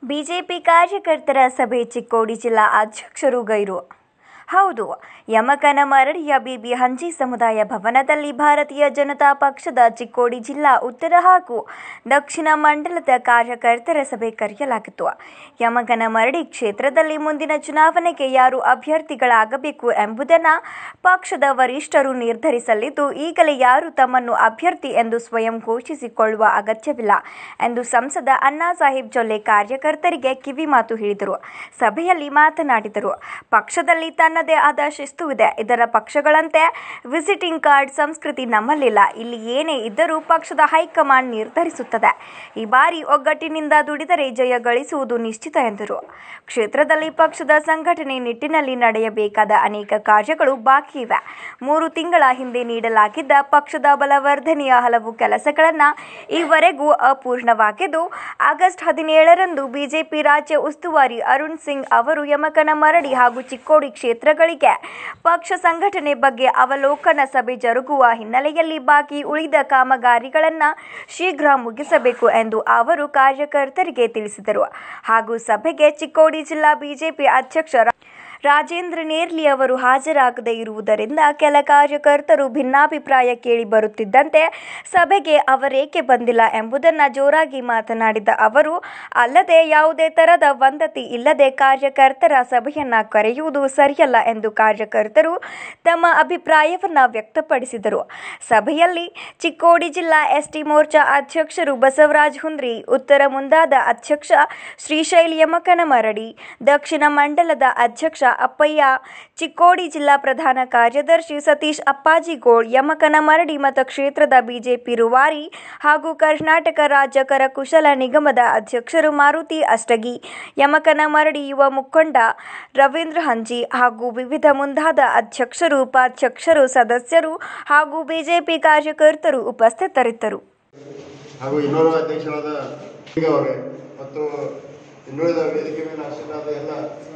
BJP ಕಾರ್ಯಕರ್ತರ ಸಭೆ ಚಿಕ್ಕೋಡಿ ಜಿಲ್ಲಾ ಅಧ್ಯಕ್ಷರು ಗೈರು ಹೌದು ಯಮಕನಮರಡಿಯ ಬಿಬಿ ಹಂಜಿ ಸಮುದಾಯ ಭವನದಲ್ಲಿ ಭಾರತೀಯ ಜನತಾ ಪಕ್ಷದ ಚಿಕ್ಕೋಡಿ ಜಿಲ್ಲಾ ಉತ್ತರ ಹಾಗೂ ದಕ್ಷಿಣ ಮಂಡಲದ ಕಾರ್ಯಕರ್ತರ ಸಭೆ ಕರೆಯಲಾಗಿತ್ತು ಯಮಕನಮರಡಿ ಕ್ಷೇತ್ರದಲ್ಲಿ ಮುಂದಿನ ಚುನಾವಣೆಗೆ ಯಾರು ಅಭ್ಯರ್ಥಿಗಳಾಗಬೇಕು ಎಂಬುದನ್ನು ಪಕ್ಷದ ವರಿಷ್ಠರು ನಿರ್ಧರಿಸಲಿದ್ದು ಈಗಲೇ ಯಾರು ತಮ್ಮನ್ನು ಅಭ್ಯರ್ಥಿ ಎಂದು ಸ್ವಯಂ ಘೋಷಿಸಿಕೊಳ್ಳುವ ಅಗತ್ಯವಿಲ್ಲ ಎಂದು ಸಂಸದ ಅಣ್ಣಾಸಾಹೇಬ್ ಜೊಲ್ಲೆ ಕಾರ್ಯಕರ್ತರಿಗೆ ಕಿವಿಮಾತು ಹೇಳಿದರು ಸಭೆಯಲ್ಲಿ ಮಾತನಾಡಿದರು ಪಕ್ಷದಲ್ಲಿ ತನ್ನದೇ ಆದ ಶಿಸ್ತು ಇದೆ ಇದರ ಪಕ್ಷಗಳಂತೆ ವಿಸಿಟಿಂಗ್ ಕಾರ್ಡ್ ಸಂಸ್ಕೃತಿ ನಮ್ಮಲ್ಲಿಲ್ಲ ಇಲ್ಲಿ ಏನೇ ಇದ್ದರೂ ಪಕ್ಷದ ಹೈಕಮಾಂಡ್ ನಿರ್ಧರಿಸುತ್ತದೆ ಈ ಬಾರಿ ಒಗ್ಗಟ್ಟಿನಿಂದ ದುಡಿದರೆ ಜಯ ಗಳಿಸುವುದು ನಿಶ್ಚಿತ ಎಂದರು ಕ್ಷೇತ್ರದಲ್ಲಿ ಪಕ್ಷದ ಸಂಘಟನೆ ನಿಟ್ಟಿನಲ್ಲಿ ನಡೆಯಬೇಕಾದ ಅನೇಕ ಕಾರ್ಯಗಳು ಬಾಕಿ ಇವೆ ಮೂರು ತಿಂಗಳ ಹಿಂದೆ ನೀಡಲಾಗಿದ್ದ ಪಕ್ಷದ ಬಲವರ್ಧನೆಯ ಹಲವು ಕೆಲಸಗಳನ್ನು ಈವರೆಗೂ ಅಪೂರ್ಣವಾಗಿದ್ದು ಆಗಸ್ಟ್ ಹದಿನೇಳರಂದು ಬಿಜೆಪಿ ರಾಜ್ಯ ಉಸ್ತುವಾರಿ ಅರುಣ್ ಸಿಂಗ್ ಅವರು ಯಮಕನಮರಡಿ ಹಾಗೂ ಚಿಕ್ಕೋಡಿ ಕ್ಷೇತ್ರಗಳಿಗೆ ಪಕ್ಷ ಸಂಘಟನೆ ಬಗ್ಗೆ ಅವಲೋಕನ ಸಭೆ ಜರುಗುವ ಹಿನ್ನೆಲೆಯಲ್ಲಿ ಬಾಕಿ ಉಳಿದ ಕಾಮಗಾರಿಗಳನ್ನು ಶೀಘ್ರ ಮುಗಿಸಬೇಕು ಎಂದು ಅವರು ಕಾರ್ಯಕರ್ತರಿಗೆ ತಿಳಿಸಿದರು ಹಾಗೂ ಸಭೆಗೆ ಚಿಕ್ಕೋಡಿ ಜಿಲ್ಲಾ ಬಿಜೆಪಿ ಅಧ್ಯಕ್ಷ ರಾ- ರಾಜೇಂದ್ರ ನೇರ್ಲಿ ಅವರು ಹಾಜರಾಗದೇ ಇರುವುದರಿಂದ ಕೆಲ ಕಾರ್ಯಕರ್ತರು ಭಿನ್ನಾಭಿಪ್ರಾಯ ಕೇಳಿ ಬರುತ್ತಿದ್ದಂತೆ ಸಭೆಗೆ ಅವರೇಕೆ ಬಂದಿಲ್ಲ ಎಂಬುದನ್ನು ಜೋರಾಗಿ ಮಾತನಾಡಿದ ಅವರು ಅಲ್ಲದೆ ಯಾವುದೇ ತರದ ವಂದತಿ ಇಲ್ಲದೆ ಕಾರ್ಯಕರ್ತರ ಸಭೆಯನ್ನ ಕರೆಯುವುದು ಸರಿಯಲ್ಲ ಎಂದು ಕಾರ್ಯಕರ್ತರು ತಮ್ಮ ಅಭಿಪ್ರಾಯವನ್ನ ವ್ಯಕ್ತಪಡಿಸಿದರು ಸಭೆಯಲ್ಲಿ ಚಿಕ್ಕೋಡಿ ಜಿಲ್ಲಾ ಎಸ್ಟಿ ಮೋರ್ಚಾ ಅಧ್ಯಕ್ಷರು ಬಸವರಾಜ್ ಹುಂದ್ರಿ ಉತ್ತರ ಮುಂದಾದ ಅಧ್ಯಕ್ಷ ಶ್ರೀಶೈಲ್ ಯಮಕನಮರಡಿ ದಕ್ಷಿಣ ಮಂಡಲದ ಅಧ್ಯಕ್ಷ ಅಪ್ಪಯ್ಯ ಚಿಕ್ಕೋಡಿ ಜಿಲ್ಲಾ ಪ್ರಧಾನ ಕಾರ್ಯದರ್ಶಿ ಸತೀಶ್ ಅಪ್ಪಾಜಿಗೋಳ್ ಯಮಕನಮರಡಿ ಮತಕ್ಷೇತ್ರದ ಬಿಜೆಪಿ ರೂವಾರಿ ಹಾಗೂ ಕರ್ನಾಟಕ ರಾಜ್ಯ ಕರಕುಶಲ ನಿಗಮದ ಅಧ್ಯಕ್ಷರು ಮಾರುತಿ ಅಷ್ಟಗಿ ಯಮಕನಮರಡಿ ಯುವ ಮುಖಂಡ ರವೀಂದ್ರ ಹಂಜಿ ಹಾಗೂ ವಿವಿಧ ಮುಂದಾದ ಅಧ್ಯಕ್ಷರು ಉಪಾಧ್ಯಕ್ಷರು ಸದಸ್ಯರು ಹಾಗೂ ಬಿಜೆಪಿ ಕಾರ್ಯಕರ್ತರು ಉಪಸ್ಥಿತರಿದ್ದರು ಹಾಗೂ ಇನ್ನೋರ್ವ ಅಧ್ಯಕ್ಷರಾದ ಈಗ ಅವರೇ ಮತ್ತು ಇನ್ನುಳಿದ ವೇದಿಕೆ ಮೇಲೆ ಆಸೀನರಾದ ಎಲ್ಲ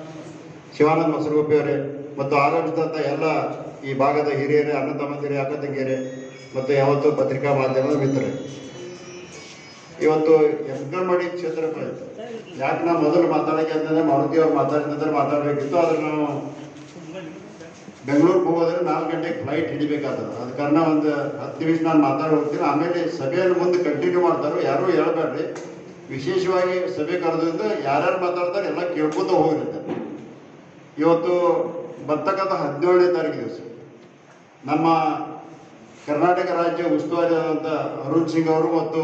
ಶಿವಾನಂದ ಮಸರುಗುಪ್ಪಿ ಅವರೇ ಮತ್ತು ಆಗಮಿಸಿದಂಥ ಎಲ್ಲ ಈ ಭಾಗದ ಹಿರಿಯರೇ ಅಣ್ಣ ತಮ್ಮಂದಿರೇ ಅಕ್ಕ ತಂಗಿಯರೇ ಮತ್ತು ಯಾವತ್ತು ಪತ್ರಿಕಾ ಮಾಧ್ಯಮದ ಮಿತ್ರರೇ ಇವತ್ತು ಯಂಕನಮಡಿ ಕ್ಷೇತ್ರ ಯಾಕೆ ನಾವು ಮೊದಲು ಮಾತಾಡಕ್ಕೆ ಅಂತಂದ್ರೆ ಮಾರುತಿ ಅವ್ರು ಮಾತಾಡಿದ್ರೆ ಮಾತಾಡಬೇಕಿತ್ತು ಆದ್ರೆ ನಾವು ಬೆಂಗಳೂರಿಗೆ ಹೋಗೋದ್ರೆ ನಾಲ್ಕು ಗಂಟೆಗೆ ಫ್ಲೈಟ್ ಹಿಡಿಬೇಕಾಗ್ತದೆ ಅದ ಕಾರಣ ಒಂದು ಹತ್ತು ನಿಮಿಷ ನಾನು ಮಾತಾಡಿ ಹೋಗ್ತೀನಿ ಆಮೇಲೆ ಸಭೆಯನ್ನು ಮುಂದೆ ಕಂಟಿನ್ಯೂ ಮಾಡ್ತಾರೆ ಯಾರೂ ಹೇಳ್ಬೇಡ್ರಿ ವಿಶೇಷವಾಗಿ ಸಭೆ ಕರೆದ್ರಿಂದ ಯಾರ್ಯಾರು ಮಾತಾಡ್ತಾರೆ ಎಲ್ಲ ಕೇಳ್ಕೊತ ಹೋಗಿರುತ್ತೆ ಇವತ್ತು ಬರ್ತಕ್ಕಂಥ ಹದಿನೇಳನೇ ತಾರೀಕು ದಿವಸ ನಮ್ಮ ಕರ್ನಾಟಕ ರಾಜ್ಯ ಉಸ್ತುವಾರಿ ಆದಂಥ ಅರುಣ್ ಸಿಂಗ್ ಅವರು ಮತ್ತು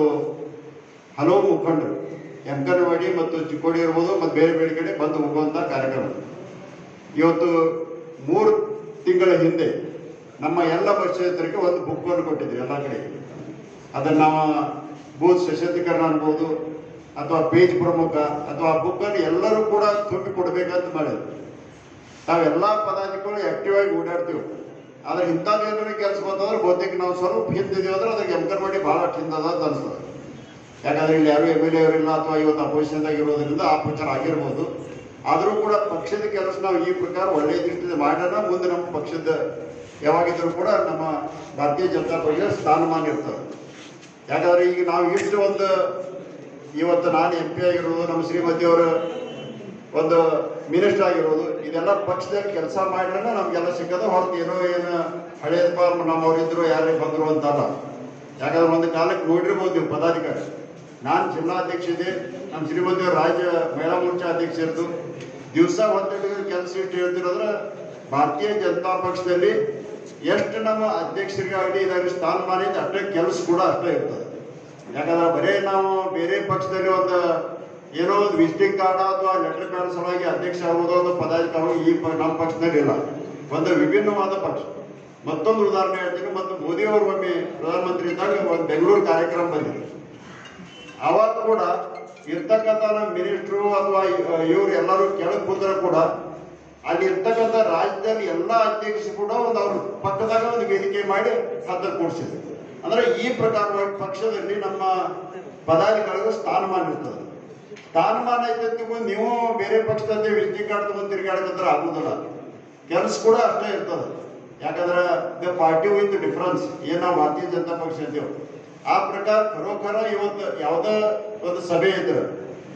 ಹಲವು ಮುಖಂಡರು ಯಂಕನವಾಡಿ ಮತ್ತು ಚಿಕ್ಕೋಡಿ ಇರ್ಬೋದು ಮತ್ತು ಬೇರೆ ಬೇರೆ ಕಡೆ ಬಂದು ಹೋಗುವಂಥ ಕಾರ್ಯಕ್ರಮ ಇವತ್ತು ಮೂರು ತಿಂಗಳ ಹಿಂದೆ ನಮ್ಮ ಎಲ್ಲ ಪಕ್ಷೇತರಿಗೆ ಒಂದು ಬುಕ್ಕನ್ನು ಕೊಟ್ಟಿದ್ವಿ ಎಲ್ಲ ಕಡೆ ಅದನ್ನು ನಾವು ಬೂತ್ ಸಶಕ್ತೀಕರಣ ಅನ್ಬೋದು ಅಥವಾ ಪೇಜ್ ಪ್ರಮುಖ ಅಥವಾ ಬುಕ್ಕನ್ನು ಎಲ್ಲರೂ ಕೂಡ ತುಂಬಿ ಕೊಡಬೇಕಂತ ಮಾಡಿದ್ರು ತಾವೆಲ್ಲ ಪದಾಧಿಕಾರಿಗಳು ಆಕ್ಟಿವ್ ಆಗಿ ಓಡಾಡ್ತೀವಿ ಆದ್ರೆ ಇಂಥದ್ದು ಏನಾದ್ರು ಕೆಲಸ ಬಂತಂದ್ರೆ ಬಹುತೇಕ ನಾವು ಸ್ವಲ್ಪ ಹಿಂದಿದೀವಿ ಅಂದ್ರೆ ಅದಕ್ಕೆ ಎಂಕರ್ ಮಾಡಿ ಭಾಳ ಹಿಂದದ ಅಂತ ಅನ್ಸ್ತದೆ ಯಾಕಂದ್ರೆ ಇಲ್ಲಿ ಯಾರು ಎಮ್ ಎಲ್ ಎ ಅವರಿಲ್ಲ ಅಥವಾ ಇವತ್ತು ಅಪೋಸಿಷನ್ದಾಗ ಇರೋದ್ರಿಂದ ಆ ಪ್ರಚಾರ ಆಗಿರ್ಬೋದು ಆದರೂ ಕೂಡ ಪಕ್ಷದ ಕೆಲಸ ನಾವು ಈ ಪ್ರಕಾರ ಒಳ್ಳೆಯ ದೃಷ್ಟಿಯಿಂದ ಮಾಡೋಣ ಮುಂದೆ ನಮ್ಮ ಪಕ್ಷದ ಯಾವಾಗಿದ್ರೂ ಕೂಡ ನಮ್ಮ ಭಾರತೀಯ ಜನತಾ ಪಕ್ಷದ ಸ್ಥಾನಮಾನ ಇರ್ತದೆ ಯಾಕಂದ್ರೆ ಈಗ ನಾವು ಇಷ್ಟು ಒಂದು ಇವತ್ತು ನಾನು ಎಂ ಪಿ ಆಗಿರೋದು ನಮ್ಮ ಶ್ರೀಮತಿಯವರು ಒಂದು ಮಿನಿಸ್ಟರ್ ಆಗಿರೋದು ಇದೆಲ್ಲ ಪಕ್ಷದಲ್ಲಿ ಕೆಲಸ ಮಾಡಿದ್ರೆ ನಮ್ಗೆಲ್ಲ ಸಿಕ್ಕದ ಹೊರತು ಏನೋ ಏನು ಹಳೇದಪ್ಪ ನಮ್ಮವರಿದ್ರು ಯಾರೇ ಬಂದ್ರು ಅಂತಲ್ಲ ಯಾಕಂದ್ರೆ ಒಂದು ಕಾಲಕ್ಕೆ ನೋಡಿರ್ಬೋದು ನೀವು ಪದಾಧಿಕಾರಿ ನಾನು ಜಿಲ್ಲಾಧ್ಯಕ್ಷ ಇದೆ ನಮ್ಮ ಶ್ರೀಮತಿಯವರು ರಾಜ್ಯ ಮಹಿಳಾ ಮೋರ್ಚಾ ಅಧ್ಯಕ್ಷ ಇರ್ತು ದಿವಸ ಒಂದೆರಡು ಕೆಲಸ ಇಟ್ಟು ಹೇಳ್ತಿರೋದ್ರೆ ಭಾರತೀಯ ಜನತಾ ಪಕ್ಷದಲ್ಲಿ ಎಷ್ಟು ನಮ್ಮ ಅಧ್ಯಕ್ಷರಿಗಾಗಲಿ ಇದಾಗಲಿ ಸ್ಥಾನಮಾನ ಇದೆ ಅಷ್ಟೇ ಕೆಲಸ ಕೂಡ ಅಷ್ಟೇ ಇರ್ತದೆ ಯಾಕಂದ್ರೆ ಬರೇ ನಾವು ಬೇರೆ ಪಕ್ಷದಲ್ಲಿ ಒಂದು ಏನೋ ಒಂದು ವಿಸಿಟಿಂಗ್ ಕಾರ್ಡ್ ಅಥವಾ ಲೆಟರ್ ಪ್ಯಾಡ್ ಸಲುವಾಗಿ ಅಧ್ಯಕ್ಷ ಆಗೋದು ಒಂದು ಪದಾಧಿಕಾರಿ ಈ ಪ- ನಮ್ಮ ಪಕ್ಷದಲ್ಲಿ ಇಲ್ಲ ಒಂದು ವಿಭಿನ್ನವಾದ ಪಕ್ಷ ಮತ್ತೊಂದು ಉದಾಹರಣೆ ಹೇಳ್ತೀನಿ ಮತ್ತು ಮೋದಿ ಅವರು ಒಮ್ಮೆ ಪ್ರಧಾನಮಂತ್ರಿ ಇದ್ದಾಗ ಒಂದು ಬೆಂಗಳೂರು ಕಾರ್ಯಕ್ರಮ ಬಂದಿದೆ ಅವಾಗ ಕೂಡ ಇರ್ತಕ್ಕಂಥ ನಮ್ಮ ಮಿನಿಸ್ಟ್ರು ಅಥವಾ ಇವರು ಎಲ್ಲರೂ ಕೆಳಗೆ ಕೂತ್ರೆ ಕೂಡ ಅಲ್ಲಿ ಇರ್ತಕ್ಕಂಥ ರಾಜ್ಯದಲ್ಲಿ ಎಲ್ಲ ಅಧ್ಯಕ್ಷರು ಕೂಡ ಒಂದು ಅವ್ರ ಪಕ್ಕದಾಗ ಒಂದು ವೇದಿಕೆ ಮಾಡಿ ಹತ್ತ ಕೂಡಿಸಿದ್ರು ಅಂದ್ರೆ ಈ ಪ್ರಕಾರವಾಗಿ ಪಕ್ಷದಲ್ಲಿ ನಮ್ಮ ಪದಾಧಿಕಾರಿಗಳು ಸ್ಥಾನಮಾನ ಇರ್ತದೆ ಸ್ಥಾನಮಾನ ಐತಂತ ಮುಂದೆ ನೀವು ಬೇರೆ ಪಕ್ಷದಲ್ಲಿ ವಿಸಿಟಿಂಗ್ ಕಾರ್ಡ್ ತಗೊಂಡು ತಿರುಗಾಡಕಂದ್ರೆ ಆಗುದಿಲ್ಲ ಕೆಲಸ ಕೂಡ ಅಷ್ಟೇ ಇರ್ತದೆ ಯಾಕಂದ್ರೆ ದ ಪಾರ್ಟಿ ವಿತ್ ಡಿಫರೆನ್ಸ್ ಏನ್ ನಾವು ಭಾರತೀಯ ಜನತಾ ಪಕ್ಷ ಅಂತೀವಿ ಆ ಪ್ರಕಾರ ಖರೋಖರ ಇವತ್ತು ಯಾವುದೇ ಒಂದು ಸಭೆ ಇದ್ರೆ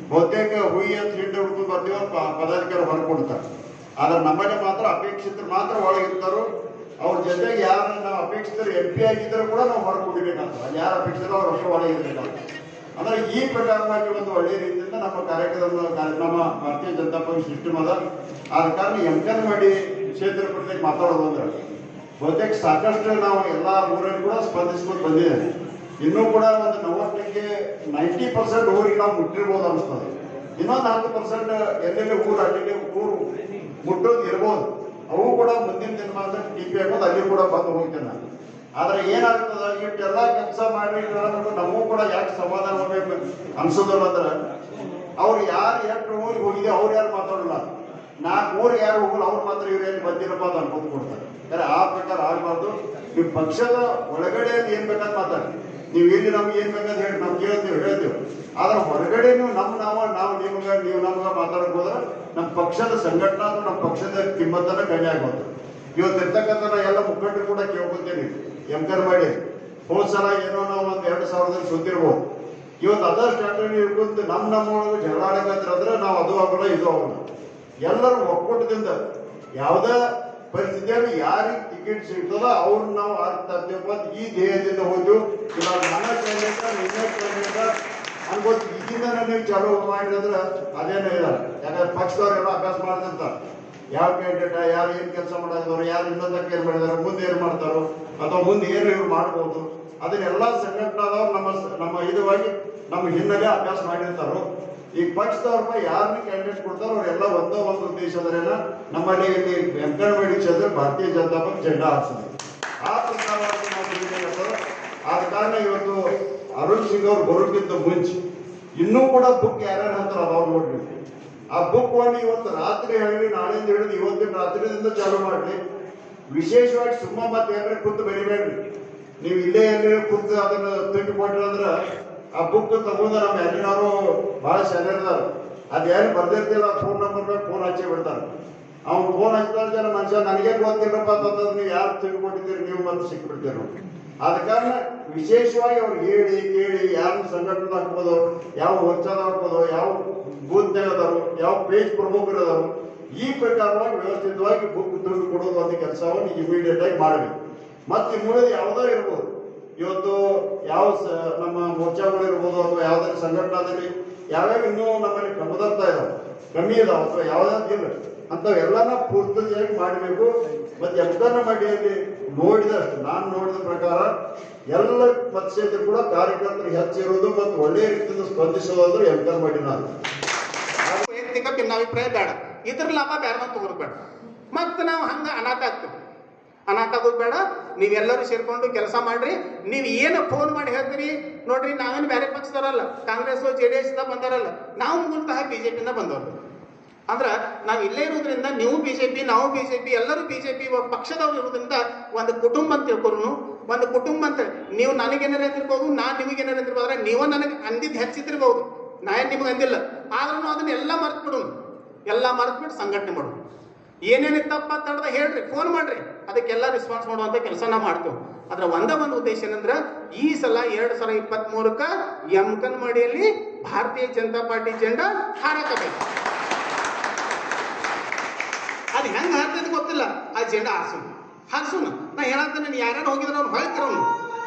ಬಹುತೇಕ ಹುಯಿ ಅಂತ ಹಿಂದೆ ಹುಡ್ಕೊಂಡು ಬರ್ತೀವೋ ಪ- ಪದಾಧಿಕಾರಿ ಹೊರಕೊಡ್ತಾರೆ ಆದ್ರೆ ನಮ್ಮಲ್ಲಿ ಮಾತ್ರ ಅಪೇಕ್ಷಿತರು ಮಾತ್ರ ಒಳಗಿರ್ತಾರೋ ಅವ್ರ ಜೊತೆಗೆ ಯಾರು ನಾವು ಅಪೇಕ್ಷಿತರು ಎಂ ಪಿ ಆಗಿದ್ದರೂ ಕೂಡ ನಾವು ಹೊರಗೆ ಕುಡಿಬೇಕಾಗ್ತದೆ ಅಲ್ಲಿ ಯಾರು ಅಪೇಕ್ಷಿತರು ಅವ್ರ ಅಷ್ಟು ಒಳಗೆ ಇರಬೇಕಾಗ್ತದೆ ಅಂದ್ರೆ ಈ ಪ್ರಕಾರವಾಗಿ ಒಂದು ಒಳ್ಳೆಯ ರೀತಿಯಿಂದ ನಮ್ಮ ಕಾರ್ಯಕ್ರಮ ಕಾರ್ಯಕ್ರಮ ಭಾರತೀಯ ಜನತಾ ಪಕ್ಷ ಸಿಸ್ಟಮ್ ಅದ ಆದ ಕಾರಣ ಎಂಕನ್ ಮಾಡಿ ಕ್ಷೇತ್ರ ಪ್ರತ್ಯೇಕ ಮಾತಾಡೋದು ಅಂದ್ರೆ ಬಹುತೇಕ ಸಾಕಷ್ಟು ನಾವು ಎಲ್ಲ ಊರಲ್ಲಿ ಕೂಡ ಸ್ಪಂದಿಸ್ಕೊಂಡು ಬಂದಿದ್ದೇವೆ ಇನ್ನೂ ಕೂಡ ಒಂದು ನಲವತ್ತಕ್ಕೆ ನೈಂಟಿ ಪರ್ಸೆಂಟ್ ಊರಿಗೆ ನಾವು ಮುಟ್ಟಿರ್ಬೋದು ಅನಿಸ್ತದೆ ಇನ್ನೊಂದು ಹತ್ತು ಪರ್ಸೆಂಟ್ ಎಲ್ಲೆಲ್ಲಿ ಊರು ಅಲ್ಲಿ ಊರು ಮುಟ್ಟೋದು ಇರ್ಬೋದು ಅವು ಕೂಡ ಮುಂದಿನ ದಿನಮಾನ ಟಿ ಪಿ ಹಾಕೋದು ಅಲ್ಲಿ ಕೂಡ ಬಂದು ಹೋಗ್ತೇನೆ ನಾನು ಆದ್ರೆ ಏನಾಗ್ತದ ಇಷ್ಟೆಲ್ಲ ಕೆಲಸ ಮಾಡಿ ನಮಗೂ ಕೂಡ ಯಾಕೆ ಸಮಾಧಾನ ಹೋಗ್ಬೇಕು ಅನ್ಸೋದಿಲ್ಲ ಅಂದ್ರೆ ಅವ್ರು ಯಾರು ಎಷ್ಟು ಊರಿಗೆ ಹೋಗಿದೆ ಅವ್ರು ಯಾರು ಮಾತಾಡಲ್ಲ ನಾಲ್ಕು ಊರಿಗೆ ಯಾರು ಹೋಗಲ್ಲ ಅವ್ರು ಮಾತ್ರ ಇವ್ರು ಎಲ್ಲಿ ಬಂದಿರಪ್ಪ ಅಂತ ಅನ್ಕೊಂಡು ಕೊಡ್ತಾರೆ ಯಾಕಂದ್ರೆ ಆ ಪ್ರಕಾರ ಆಗಬಾರ್ದು ನೀವು ಪಕ್ಷದ ಒಳಗಡೆಯಲ್ಲಿ ಏನ್ ಬೇಕಾದ್ ಮಾತಾಡಿ ನೀವು ಇಲ್ಲಿ ನಮ್ಗೆ ಏನ್ ಬೇಕಾದ್ ಹೇಳಿ ನಮ್ಗೆ ಹೇಳ್ತೀವಿ ಹೇಳ್ತೀವಿ ಆದ್ರೆ ಹೊರಗಡೆ ನೀವು ನಮ್ ನಾವ ನಾವು ನಿಮ್ಗ ನೀವು ನಮ್ಗ ಮಾತಾಡಕ್ ಹೋದ್ರೆ ನಮ್ಮ ಪಕ್ಷದ ಸಂಘಟನಾ ಅಥವಾ ನಮ್ಮ ಪಕ್ಷದ ಕಿಮ್ಮತ್ತನ್ನ ಕಡಿಮೆ ಆಗೋದು ಇವತ್ತು ಇರ್ತಕ್ಕಂಥ ನಾ ಎಲ್ಲ ಮುಖಂಡರು ಕೂಡ ಕೇಳ್ಕೊತೀನಿ ಎಂಕರ್ ಮಾಡಿ ಹೋದ್ ಸಲ ಏನೋ ನಾವು ಒಂದ್ ಎರಡು ಸಾವಿರದಲ್ಲಿ ಸುತ್ತಿರ್ಬೋದು ಇವತ್ತು ಅದ ಸ್ಟ್ರಾಟಜಿ ಇಟ್ಕೊಂಡು ನಮ್ಮ ನಮ್ಮ ಒಳಗೆ ಜಗಳ ಆಡಕತ್ತಿರಂದ್ರೆ ನಾವು ಅದು ಆಗೋಲ್ಲ ಇದು ಆಗೋಲ್ಲ ಎಲ್ಲರೂ ಒಕ್ಕೂಟದಿಂದ ಯಾವುದೇ ಪರಿಸ್ಥಿತಿಯಲ್ಲಿ ಯಾರಿಗೆ ಟಿಕೆಟ್ ಸಿಗ್ತದ ಅವ್ರನ್ನ ನಾವು ಆಗ್ತೇವಪ್ಪ ಅಂತ ಈ ಧ್ಯೇಯದಿಂದ ಹೋದ್ವು ಇವಾಗ ನನ್ನ ಕ್ಯಾಂಡಿಡೇಟ್ ನಿನ್ನೆ ಕ್ಯಾಂಡಿಡೇಟ್ ಅನ್ಬೋದು ಈಗಿಂದ ನೀವು ಚಾಲೂ ಮಾಡಿದ್ರೆ ಅದೇನೇ ಇಲ್ಲ ಯಾಕಂದ್ರೆ ಪಕ್ಷದವ್ರೆಲ್ಲ ಅಭ್ಯಾಸ ಮಾಡಿದಂತ ಯಾವ ಕ್ಯಾಂಡಿಡೇಟ್ ಯಾರು ಏನ್ ಕೆಲಸ ಮಾಡಿದವರು ಯಾರು ಇನ್ನೊಂದಕ್ಕೆ ಏನ್ ಮಾಡಿದಾರೆ ಮುಂದೆ ಏನ್ ಮಾಡ್ತಾರೋ ಅಥವಾ ಮುಂದೆ ಏನು ಇವ್ರು ಮಾಡ್ಬೋದು ಅದನ್ನೆಲ್ಲ ಸಂಘಟನಾದವ್ರು ನಮ್ಮ ನಮ್ಮ ಇದುವಾಗಿ ನಮ್ಮ ಹಿನ್ನೆಲೆ ಅಭ್ಯಾಸ ಮಾಡಿರ್ತಾರೋ ಈಗ ಪಕ್ಷದವ್ರ ಯಾರನ್ನ ಕ್ಯಾಂಡಿಡೇಟ್ ಕೊಡ್ತಾರೋ ಅವರೆಲ್ಲ ಒಂದೇ ಒಂದು ಉದ್ದೇಶದರೇನ ನಮ್ಮಲ್ಲಿ ಇಲ್ಲಿ ವೆಂಕಟಮೇಡಿ ಕ್ಷೇತ್ರ ಭಾರತೀಯ ಜನತಾ ಪಕ್ಷ ಜೆಂಡಾ ಹಾರಿಸಿದೆ ಆ ಪ್ರಕಾರವಾಗಿ ನಾವು ದುಡಿಬೇಕಾಗ್ತದೆ. ಆದ ಕಾರಣ ಇವತ್ತು ಅರುಣ್ ಸಿಂಗ್ ಅವ್ರು ಬರೋಕ್ಕಿಂತ ಮುಂಚೆ ಇನ್ನೂ ಕೂಡ ಬುಕ್ ಯಾರ್ಯಾರು ಹತ್ರ ಅದಾವ್ ನೋಡ್ರಿ ಆ ಬುಕ್ ಒಂದು ಇವತ್ತು ರಾತ್ರಿ ಹೇಳಿ ನಾಳೆಯಿಂದ ಹಿಡಿದು ಇವತ್ತಿನ ರಾತ್ರಿಯಿಂದ ಚಾಲು ಮಾಡ್ಲಿ ವಿಶೇಷವಾಗಿ ಸುಮ್ಮ ಮತ್ತೆ ಏನ್ರಿ ಕುಂತು ಬರಿಬೇಡ್ರಿ ನೀವು ಇಲ್ಲೇ ಎಲ್ಲಿ ಕುಂತು ಅದನ್ನ ತುಂಬಿಕೊಟ್ರಿ ಕೊಟ್ರಿ ಅಂದ್ರ ಆ ಬುಕ್ ತಗೊಂಡ ನಮ್ಮ ಎಲ್ಲಿನಾರು ಬಹಳ ಶಾನ್ಯರ್ದಾರ ಅದೇನು ಬರ್ದಿರ್ತಿಲ್ಲ ಫೋನ್ ನಂಬರ್ ಮೇಲೆ ಫೋನ್ ಹಚ್ಚಿ ಬಿಡ್ತಾರೆ ಅವ್ನು ಫೋನ್ ಹಚ್ಚಿದ ಜನ ಮನುಷ್ಯ ನನಗೆ ಗೊತ್ತಿಲ್ಲಪ್ಪ ಅಂತಂದ್ರೆ ನೀವು ಯಾರು ತಿಳ್ಕೊಂಡಿದ್ದೀರಿ ನೀವು ಮತ್ತೆ ಸಿಕ್ಬಿಡ್ತೀರಿ ನೋಡಿ. ಆದ ಕಾರಣ ವಿಶೇಷವಾಗಿ ಅವ್ರು ಹೇಳಿ ಕೇಳಿ ಯಾವ ಸಂಘಟನೆ ಹಾಕ್ಬೋದು ಯಾವ ವರ್ಷದ ಹಾಕ್ಬೋದು ಯಾವ ಬೂತ್ ಅದಾರು ಯಾವ ಪೇಜ್ ಪ್ರಮುಖರು ಅದಾರು ಈ ಪ್ರಕಾರವಾಗಿ ವ್ಯವಸ್ಥಿತವಾಗಿ ಬುಕ್ ದುಡ್ಡು ಕೊಡೋದು ಒಂದು ಕೆಲಸವನ್ನು ಇಮಿಡಿಯೇಟ್ ಆಗಿ ಮಾಡಬೇಕು ಮತ್ತೆ ಮೂಳದ ಯಾವುದೋ ಇರ್ಬೋದು ಇವತ್ತು ಯಾವ ಸ- ನಮ್ಮ ಮೋರ್ಚಾಗಳು ಇರ್ಬೋದು ಅಥವಾ ಯಾವ್ದಾದ್ರು ಸಂಘಟನಾದಲ್ಲಿ ಯಾವ್ಯಾವ ಇನ್ನೂ ನಮ್ಮಲ್ಲಿ ಕ್ರಮದರ್ಥ ಇದಾವೆ ಕಮ್ಮಿ ಇದಾವೆ ಅಥವಾ ಯಾವ್ದಾದ್ರು ಇಲ್ಲ ಅಂಥವೆಲ್ಲನ ಪೂರ್ತಿಯಾಗಿ ಮಾಡಬೇಕು ಮತ್ತೆ ಎಫ್ಕರ್ನ ಮಾಡಿಯಲ್ಲಿ ನೋಡಿದಷ್ಟು ನಾನು ನೋಡಿದ ಪ್ರಕಾರ ಎಲ್ಲ ಮತಕ್ಷೇತ್ರ ಕೂಡ ಕಾರ್ಯಕರ್ತರು ಹೆಚ್ಚಿರೋದು ಮತ್ತು ಒಳ್ಳೆಯ ರೀತಿಯಿಂದ ಸ್ಪಂದಿಸೋದು ಅಂದ್ರೆ ಎಫ್ಕರ್ ಮಾಡಿ ನಾನು ವೈಯಕ್ತಿಕ ಭಿನ್ನಾಭಿಪ್ರಾಯ ಬೇಡ ಇದ್ರ ಲಾಭ ಬೇರೆ ತಗೋದು ಬೇಡ ಮತ್ತೆ ನಾವು ಹಂಗ ಅನಾಥ ಆಗ್ತೀವಿ ಅನಾಥ ಆಗೋದು ಬೇಡ ನೀವೆಲ್ಲರೂ ಸೇರ್ಕೊಂಡು ಕೆಲಸ ಮಾಡ್ರಿ ನೀವು ಏನು ಫೋನ್ ಮಾಡಿ ಹೇಳ್ತೀರಿ ನೋಡ್ರಿ ನಾವೇನು ಬೇರೆ ಪಕ್ಷದವರಲ್ಲ ಕಾಂಗ್ರೆಸ್ ಜೆ ಡಿ ಎಸ್ ಬಂದಾರಲ್ಲ ನಾವು ಮೂಲತಃ ಬಿಜೆಪಿಯಿಂದ ಬಂದವರು ಅಂದ್ರ ನಾವು ಇಲ್ಲೇ ಇರೋದ್ರಿಂದ ನೀವು ಬಿಜೆಪಿ ನಾವು ಬಿಜೆಪಿ ಎಲ್ಲರೂ ಬಿಜೆಪಿ ಪಕ್ಷದವ್ರು ಇರೋದ್ರಿಂದ ಒಂದು ಕುಟುಂಬ ಅಂತ ತಿಳ್ಕೊರು ಒಂದು ಕುಟುಂಬ ಅಂತ ನೀವು ನನಗೇನಾರ ಅಂದಿರ್ಬೋದು ನಾನು ನಿಮಗೇನಾರ ಅಂದಿರ್ಬೋದು ಆದ್ರೆ ನೀವು ನನಗೆ ಅಂದಿದ್ದು ಹೆಚ್ಚಿದ್ದಿರ್ಬೋದು ನಾ ಏನ್ ನಿಮಗೆ ಅಂದಿಲ್ಲ ಆದ್ರೂ ಅದನ್ನೆಲ್ಲ ಮರ್ತು ಬಿಡೋನು ಎಲ್ಲ ಮರ್ತು ಬಿಟ್ಟು ಸಂಘಟನೆ ಮಾಡೋದು ಏನೇನು ತಪ್ಪ ತಡದ ಹೇಳ್ರಿ ಫೋನ್ ಮಾಡ್ರಿ ಅದಕ್ಕೆಲ್ಲ ರೆಸ್ಪಾನ್ಸ್ ಮಾಡುವಂತ ಕೆಲಸ ನಾವು ಮಾಡ್ತೇವೆ ಅದ್ರ ಒಂದ ಒಂದು ಉದ್ದೇಶ ಏನಂದ್ರ ಈ ಸಲ ಎರಡ್ ಸಾವಿರ ಇಪ್ಪತ್ತ್ ಮೂರಕ್ಕ ಯಮಕನ್ಮಡಿಯಲ್ಲಿ ಭಾರತೀಯ ಜನತಾ ಪಾರ್ಟಿ ಜೆಂಡಾ ಹಾರಕಬೇಕು ಅದು ಹೆಂಗ್ ಹಾರ್ತೈತೆ ಗೊತ್ತಿಲ್ಲ ಆ ಜೆಂಡಾ ಹಾರ್ಸೋಣ ಹಾರ್ಸೋಣ ನಾ ಹೇಳತ್ತೇನೆ ನೀನು ಯಾರ್ಯಾರು ಹೋಗಿದ್ರ ಅವ್ರು ಹೊಳ್ತಿರೋನು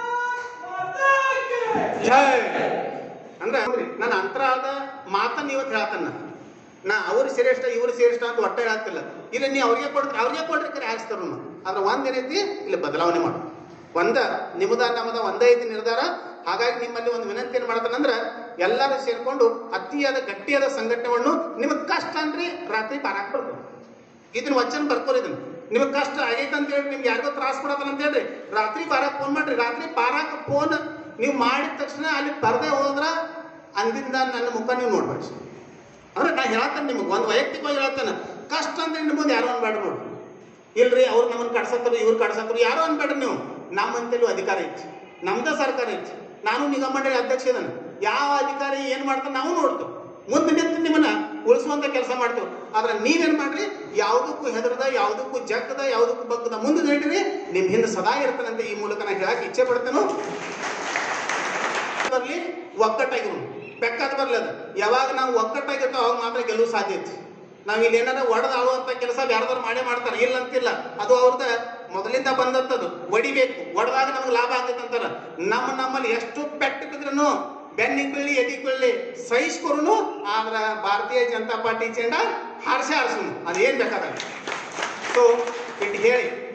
ಜೈ ಅಂದ್ರೆ ಅಂದ್ರೆ ನನ್ನ ಅಂತರಾಳದ ಮಾತನ್ನ ಇವತ್ತು ಹೇಳ್ತಾನ ನಾ ಅವ್ರು ಶ್ರೇಷ್ಠ ಇವ್ರು ಶ್ರೇಷ್ಠ ಅಂತ ಒಟ್ಟ ಹೇಳ್ತಿಲ್ಲ ಇಲ್ಲ ನೀ ಅವ್ರಿಗೆ ಕೊಡ್ರಿ ಅವ್ರಿಗೆ ಕೊಡ್ರಿ ಕರೆ ಹಾಕ್ಸ್ತಾರ ಆದ್ರೆ ಒಂದ್ ಏನೈತಿ ಇಲ್ಲಿ ಬದಲಾವಣೆ ಮಾಡು ಒಂದ ನಿಮ್ಮದ ನಮ್ಮದ ಒಂದೇ ಐತಿ ನಿರ್ಧಾರ ಹಾಗಾಗಿ ನಿಮ್ಮಲ್ಲಿ ಒಂದು ವಿನಂತಿ ಏನ್ ಮಾಡ್ತಾನಂದ್ರ ಎಲ್ಲರೂ ಸೇರ್ಕೊಂಡು ಅತಿಯಾದ ಗಟ್ಟಿಯಾದ ಸಂಘಟನೆಗಳನ್ನು ನಿಮಗೆ ಕಷ್ಟ ಅನ್ರಿ ರಾತ್ರಿ ಬಾರಾಕ್ ಬರ್ಬೋದು ಇದನ್ನ ವಚನ ಬರ್ಕೋರಿ ಇದನ್ನ ನಿಮಗೆ ಕಷ್ಟ ಆಗೈತೆ ಅಂತ ಹೇಳಿ ನಿಮ್ಗೆ ಯಾರಿಗೋ ತ್ರಾಸ ಕೊಡತ್ತಲ್ಲ ಅಂತ ಹೇಳ್ರಿ ರಾತ್ರಿ ಬಾರಾಕ್ ಫೋನ್ ಮಾಡ್ರಿ ರಾತ್ರಿ ಬಾರಾಕ್ ಫೋನ್ ನೀವು ಮಾಡಿದ ತಕ್ಷಣ ಅಲ್ಲಿ ಬರ್ದೇ ಹೋದ್ರ ಅಂದಿಂದ ನನ್ನ ಮುಖ ನೀವು ನೋಡ್ಬೇಡಿ ಅಂದ್ರೆ ನಾ ಹೇಳ್ತೇನೆ ನಿಮಗೆ ಒಂದು ವೈಯಕ್ತಿಕವಾಗಿ ಹೇಳ್ತೇನೆ ಕಷ್ಟ ಅಂದ್ರೆ ನಿಮ್ಮದು ಯಾರೋ ಅನ್ಬೇಡ ನೋಡಿ ಇಲ್ರಿ ಅವ್ರು ನಮ್ಮನ್ನ ಕಡ್ಸತ್ತರು ಇವ್ರು ಕಡ್ಸತ್ತರು ಯಾರೋ ಅನ್ಬೇಡ್ರಿ ನೀವು ನಮ್ಮಂತಲೂ ಅಧಿಕಾರ ಐತಿ ನಮ್ದ ಸರ್ಕಾರ ಐತಿ ನಾನು ನಿಗಮ ಮಂಡಳಿ ಅಧ್ಯಕ್ಷ ಇದ್ದಾನೆ ಯಾವ ಅಧಿಕಾರಿ ಏನ್ ಮಾಡ್ತಾನೆ ನಾವು ನೋಡ್ತೇವೆ ಮುಂದೆ ನಿಂತು ನಿಮ್ಮನ್ನ ಉಳಿಸುವಂತ ಕೆಲಸ ಮಾಡ್ತೇವೆ ಆದ್ರೆ ನೀವೇನ್ ಮಾಡ್ರಿ ಯಾವುದಕ್ಕೂ ಹೆದರದ ಯಾವುದಕ್ಕೂ ಜಗ್ಗದ ಯಾವುದಕ್ಕೂ ಬಗ್ಗದ ಮುಂದೆ ನಡೀರಿ ನಿಮ್ ಹಿಂದೆ ಸದಾ ಇರ್ತಾನಂತ ಈ ಮೂಲಕ ನಾ ಹೇಳಕ್ ಇಚ್ಛೆ ಪಡ್ತೇನೆ ಬರ್ಲಿ ಒಕ್ಕಟ್ಟಾಗಿರೋನು ಬೆಕ್ಕದ ಬರ್ಲದ ಯಾವಾಗ ನಾವು ಒಕ್ಕಟ್ಟಾಗಿರ್ತಾವ ಅವಾಗ ಮಾತ್ರ ಗೆಲುವು ಸಾಧ್ಯ ಐತಿ ನಾವ್ ಇಲ್ಲಿ ಏನಾರ ಒಡೆದು ಆಳುವಂತ ಕೆಲಸ ಯಾರ್ದಾರು ಮಾಡೇ ಮಾಡ್ತಾರೆ ಇಲ್ಲ ಅಂತಿಲ್ಲ ಅದು ಅವ್ರದ ಮೊದಲಿಂದ ಬಂದದ್ದು ಹೊಡಿಬೇಕು ಒಡೆದಾಗ ನಮ್ಗೆ ಲಾಭ ಆಗ್ತೈತೆ ಅಂತಾರ ನಮ್ಮ ನಮ್ಮಲ್ಲಿ ಎಷ್ಟು ಪೆಟ್ಟು ಬಿದ್ರೂ ಬೆನ್ನಿಗೆ ಬೀಳಿ ಎದಿಗೆ ಬೀಳಿ ಸಹಿಸ್ಕೊರುನು ಆದ್ರ ಭಾರತೀಯ ಜನತಾ ಪಾರ್ಟಿ ಚೆಂಡ ಹಾರಿಸಿ ಹಾರಿಸುನು ಅದೇನ್ ಬೇಕಾದಾಗ ಸೊ ಇಟ್ಟು ಹೇಳಿ